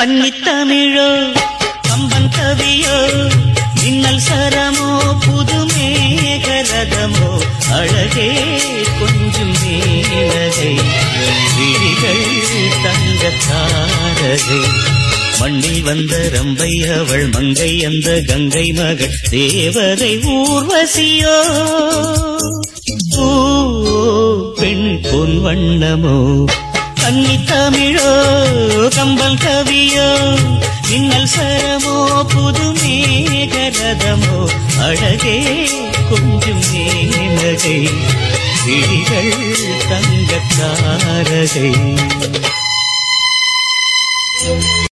கன்னித்தமிழோ கம்பன் கவியோ மின்னல் சரமோ புது மேகரதமோ அழகே கொஞ்சம் மேலகை விழிகள் தங்க தாரகை மண்ணில் வந்த ரம்பை அவள் மங்கை அந்த கங்கை மகள் தேவதை ஊர்வசியோ ஓ பெண் பொன் வண்ணமோ கன்னி தமிழோ கம்பல் கவியோ மின்னல் சரமோ புது மேகரதமோ அழகே கொஞ்சம் மேலகை விழிகள் தங்கத்தாரகை